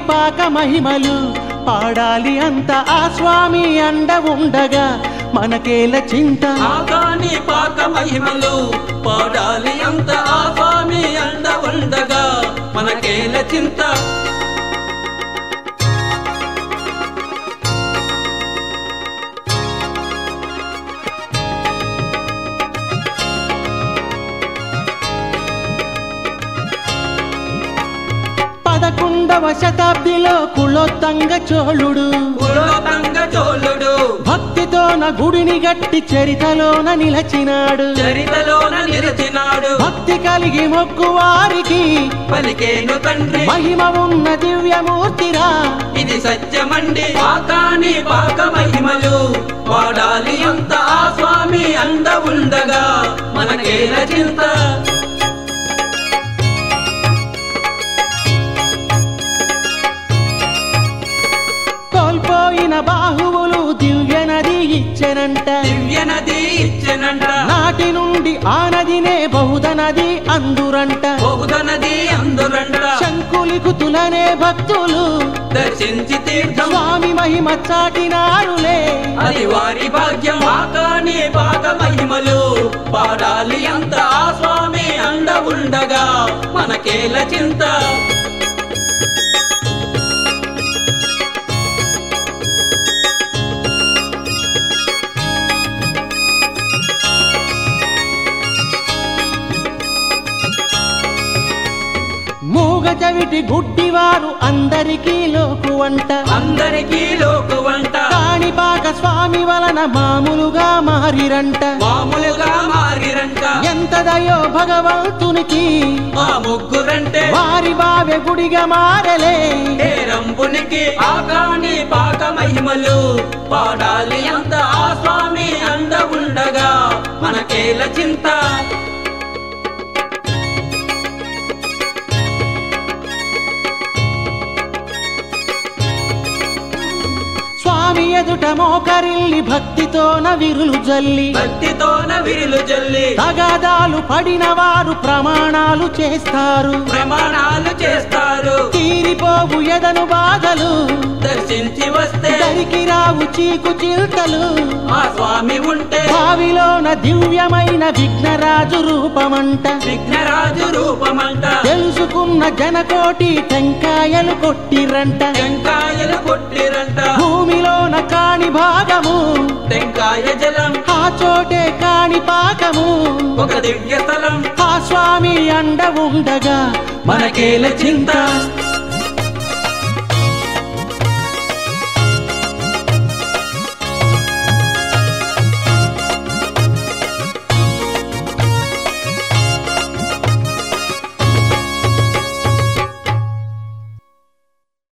పాక మహిమలు పాడాలి అంత ఆ స్వామి అండ ఉండగా మనకేల చింత ఆగాని పాక మహిమలు పాడాలి అంత ఆ స్వామి అండ ఉండగా మనకేల చింత పదకొండవ శతాబ్దిలో కులోత్తంగ చోళుడు కులోతంగ చోళుడు భక్తితోన గుడిని గట్టి చరితలోన నిలచినాడు చరితలోన నిలిచినాడు భక్తి కలిగి మొక్కు వారికి పలికేను తండ్రి మహిమ ఉన్న దివ్యమూర్తిరా ఇది సత్యమండి పాకాని పాక మహిమలు వాడాలి అంత ఆ స్వామి అండ ఉండగా మనకేల చింత కోల్పోయిన బాహువులు దివ్య నది ఇచ్చెనంట దివ్య నది ఇచ్చెనంట నాటి నుండి ఆ నదినే బహుద నది అందురంట బహుద నది అందురంట శంకులికుతులనే భక్తులు దర్శించి తీర్థం స్వామి మహిమ చాటినారులే అది వారి భాగ్యం పాకాని పాక మహిమలు పాడాలి అంత ఆ స్వామి అండ ఉండగా మనకేల చింత మూగ చవిటి గుడ్డివారు అందరికీ లోకు వంట అందరికీ లోకు వంట కాణిపాక స్వామి వలన మామూలుగా మారిరంట మామూలుగా మారిరంట ఎంత దయో భగవంతునికి ఆ ముగ్గురంటే వారి బావె గుడిగా మారలే ఏ రంపునికి ఆకాని పాక మహిమలు పాడాలి అంత ఆ స్వామి అండ ఉండగా మనకేల చింత స్వామి ఎదుట మోకరిల్లి భక్తితోన విరులు జల్లి భక్తితోన విరులు జల్లి తగాదాలు పడిన వారు ప్రమాణాలు చేస్తారు ప్రమాణాలు చేస్తారు తీరిపోవు ఎదను బాధలు దర్శించి వస్తే దరికి రావు చీకు చిల్తలు ఆ స్వామి ఉంటే భావిలోన దివ్యమైన విఘ్నరాజు రూపమంట విఘ్నరాజు రూపమంట తెలుసుకున్న జనకోటి టెంకాయలు కొట్టిరంట టెంకాయలు కొట్టిరంట భూమిలోన కాని భాగము టెంకాయ జలం ఆ చోటే కాని పాకము ఒక దివ్య స్థలం ఆ స్వామి అండ ఉండగా మనకేల చింత